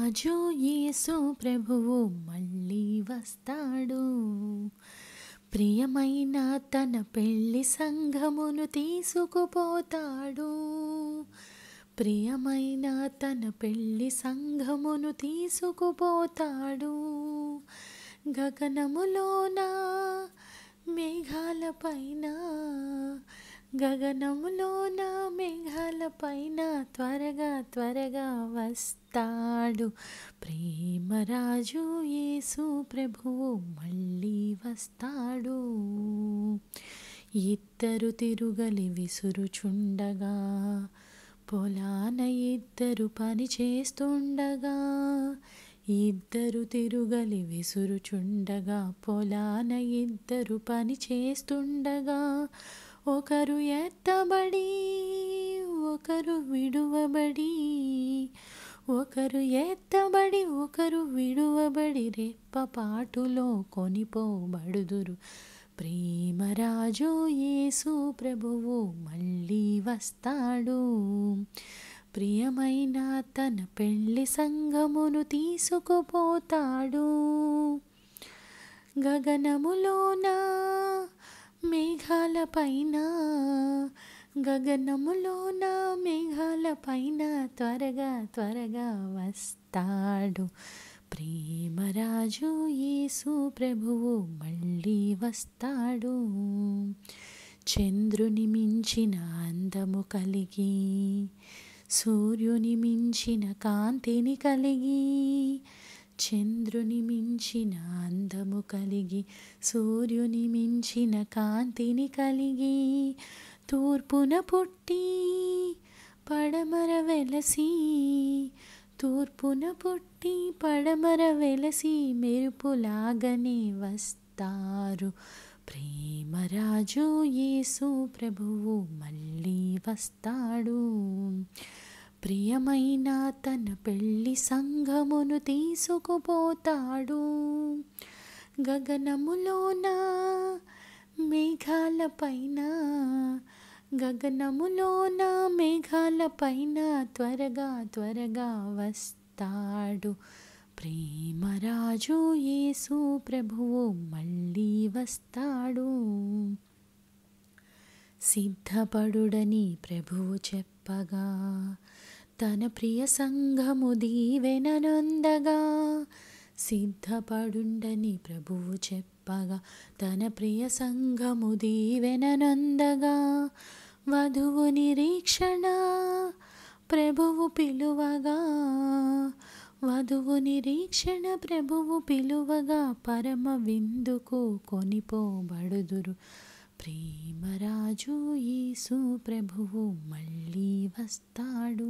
రాజు యేసు ప్రభువు మళ్ళీ వస్తాడు ప్రియమైన తన పెళ్లి సంఘమును తీసుకుపోతాడు ప్రియమైన తన పెళ్లి సంఘమును తీసుకుపోతాడు గగనములోన మేఘాలపైన గగనములోన మేఘాలపైన త్వరగా త్వరగా వస్తాడు ప్రేమరాజు యేసు ప్రభువు మళ్ళీ వస్తాడు ఇద్దరు తిరుగలి విసురుచుండగా పొలాన ఇద్దరు పని చేస్తుండగా ఇద్దరు తిరుగలి విసురుచుండగా పొలాన ఇద్దరు పని చేస్తుండగా ఒకరు ఎత్తబడి ఒకరు విడువబడి ఒకరు ఎత్తబడి ఒకరు విడువబడి రెప్పపాటులో కొనిపోబడుదురు ప్రేమరాజు యేసు ప్రభువు మళ్ళీ వస్తాడు ప్రియమైన తన పెళ్లి సంఘమును తీసుకుపోతాడు గగనములోన మేఘాలపైన గగనములోన మేఘాలపైన త్వరగా త్వరగా వస్తాడు ప్రేమరాజు యేసు ప్రభువు మళ్ళీ వస్తాడు చంద్రుని మించిన అందము కలిగి సూర్యుని మించిన కాంతిని కలిగి చంద్రుని మించిన అందము కలిగి సూర్యుని మించిన కాంతిని కలిగి తూర్పున పుట్టి పడమర వెలసి తూర్పున పుట్టి పడమర వెలసి మెరుపులాగనే వస్తారు ప్రేమరాజు యేసు ప్రభువు మళ్ళీ వస్తాడు ప్రియమైన తన పెళ్లి సంఘమును తీసుకుపోతాడు గగనములోన మేఘాలపైన గగనములోన మేఘాలపైన త్వరగా త్వరగా వస్తాడు ప్రేమరాజు యేసు ప్రభువు మళ్ళీ వస్తాడు సిద్ధపడుడని ప్రభువు చెప్పగా తన ప్రియ సంఘము దీవెననందగా సిద్ధపడుండని ప్రభువు చెప్పగా తన ప్రియ సంఘము దీవెననందగా వధువు నిరీక్షణ ప్రభువు పిలువగా వధువు నిరీక్షణ ప్రభువు పిలువగా పరమ విందుకు కొనిపోబడుదురు ప్రేమరాజు యేసు ప్రభువు మళ్ళీ వస్తాడు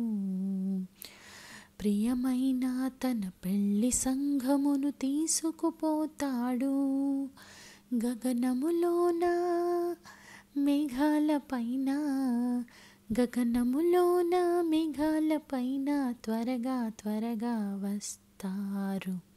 ప్రియమైన తన పెళ్లి సంఘమును తీసుకుపోతాడు గగనములోన మేఘాలపైన గగనములోన మేఘాలపైన త్వరగా త్వరగా వస్తారు